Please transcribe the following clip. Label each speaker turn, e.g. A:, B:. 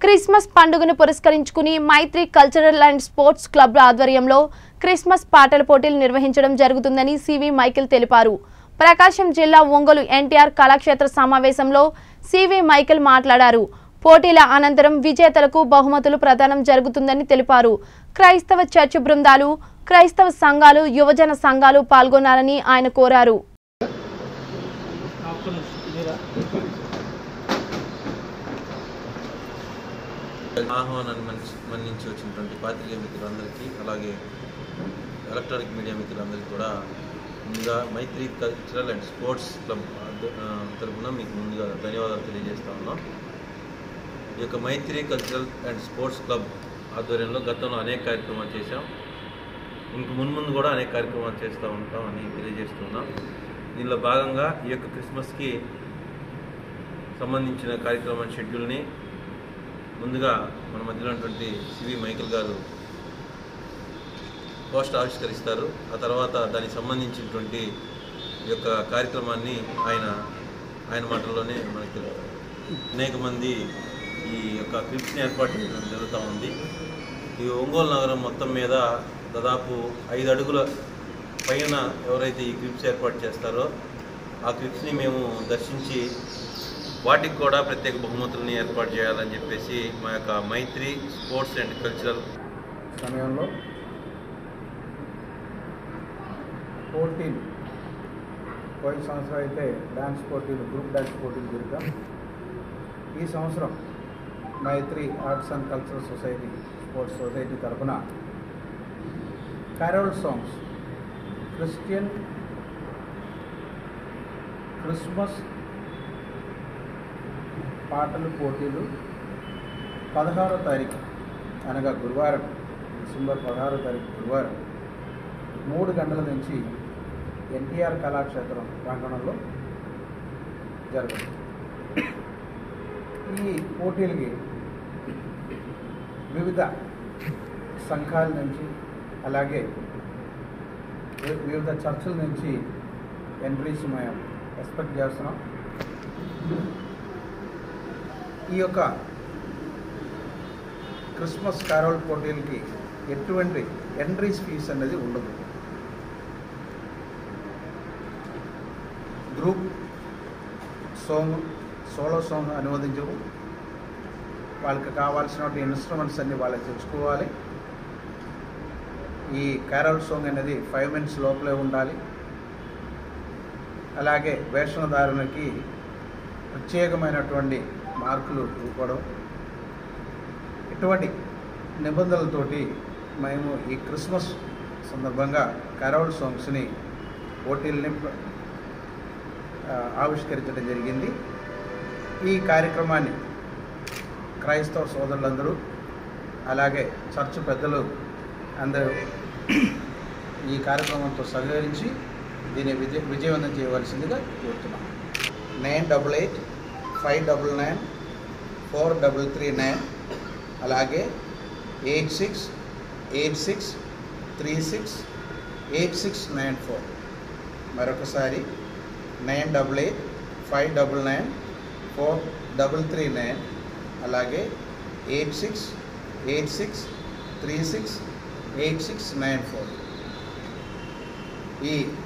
A: Christmas పండుగను పురస్కరించుకుని Maitri cultural and sports club ఆధ్వర్యంలో క్రిస్మస్ పాటల పోటీలు నిర్వహించడం జరుగుతుందని సివి మైకేల్ తెలిపారు ప్రకాశం జిల్లా ఒంగోలు ఎన్టీఆర్ కళాక్షేత్ర సమావేశంలో సివి మైకేల్ మాట్లాడారు పోటీల అనంతరం విజేతలకు బహుమతులు ప్రదానం జరుగుతుందని తెలిపారు క్రైస్తవ చర్చ్ బృందాలు క్రైస్తవ సంఘాలు యువజన సంఘాలు పాల్గొనాలని ఆయన కోరారు
B: ఆహ్వానాన్ని మన్నించి మన్నించి వచ్చినటువంటి పాత్రికేయ మిత్రులందరికీ అలాగే ఎలక్ట్రానిక్ మీడియా మిత్రులందరికీ కూడా ముందుగా Maitri cultural and sports club అధ్య- ఆ, తరపున మీకు ముందుగా ధన్యవాదాలు తెలియజేస్తా ఉన్నాం ఈ యొక్క Maitri cultural and sports club ఆధ్వర్యంలో గతంలో అనేక కార్యక్రమాలు చేశాం ఇంక మున్ముందు కూడా అనేక కార్యక్రమాలు చేస్తూ ఉంటాం అని తెలియజేస్తున్నాం దీనిలో భాగంగా ఈ యొక్క క్రిస్మస్కి సంబంధించిన కార్యక్రమం షెడ్యూల్ని ముందుగా మన మధ్యలో ఉన్నటువంటి సివి మైకిల్ గారు పోస్ట్ ఆవిష్కరిస్తారు ఆ తర్వాత దానికి సంబంధించినటువంటి ఈ యొక్క కార్యక్రమాన్ని ఆయన ఆయన మాటల్లోనే మనకి తెలుపుతారు. అనేక మంది ఈ యొక్క క్లిప్స్ని ఏర్పాటు చేయడం జరుగుతూ ఉంది ఈ ఒంగోలు నగరం మొత్తం మీద దాదాపు ఐదు అడుగుల పైన ఎవరైతే ఈ క్లిప్స్ ఏర్పాటు చేస్తారో ఆ క్లిప్స్ని మేము దర్శించి వాటికి కూడా ప్రత్యేక బహుమతుల్ని ఏర్పాటు చేయాలని చెప్పేసి మా యొక్క మైత్రి స్పోర్ట్స్ అండ్ కల్చరల్
C: సమయంలో పోటీలు పోయిన సంవత్సరం అయితే డ్యాన్స్ పోటీలు గ్రూప్ డ్యాన్స్ పోటీలు జరిగాం ఈ సంవత్సరం Maitri arts and cultural society sports society తరఫున క్యారోల్ సాంగ్స్ క్రిస్టియన్ క్రిస్మస్ పాటలు పోటీలు పదహారో తారీఖు అనగా గురువారం డిసెంబర్ పదహారో తారీఖు గురువారం మూడు గంటల నుంచి ఎన్టీఆర్ కళాక్షేత్రం ప్రాంగణంలో జరుగుతుంది ఈ పోటీలకి వివిధ సంఘాల నుంచి అలాగే వి- వివిధ చర్చిల నుంచి ఎంట్రీస్ మేము ఎక్స్పెక్ట్ చేస్తున్నాం ఈ యొక్క క్రిస్మస్ కారోల్ పోటీలకి ఎటువంటి ఎంట్రీస్ ఫీస్ అనేది ఉండదు గ్రూప్ సాంగ్ సోలో సాంగ్ అనువదించవు వాళ్ళకి కావాల్సిన ఇన్స్ట్రుమెంట్స్ అన్ని వాళ్ళకి తెచ్చుకోవాలి ఈ క్యారల్ సాంగ్ అనేది ఫైవ్ మినిట్స్ లోపలే ఉండాలి అలాగే వేషధారులకి ప్రత్యేకమైనటువంటి మార్కులు ఇవ్వడం ఇటువంటి నిబంధనలతోటి మేము ఈ క్రిస్మస్ సందర్భంగా కరోల్ సాంగ్స్ని పోటీల్ని ఆ, ఆవిష్కరించడం జరిగింది ఈ కార్యక్రమాన్ని క్రైస్తవ సోదరులందరూ అలాగే చర్చ్ పెద్దలు అందరూ ఈ కార్యక్రమంతో సహకరించి దీన్ని విజయ విజయవంతం చేయవలసిందిగా కోరుతున్నాం nine double eight five double nine four double three nine అలాగే eight six eight six three six eight six nine four మరొకసారి nine double eight five double nine four double three nine అలాగే eight six eight six three six eight six nine four ఈ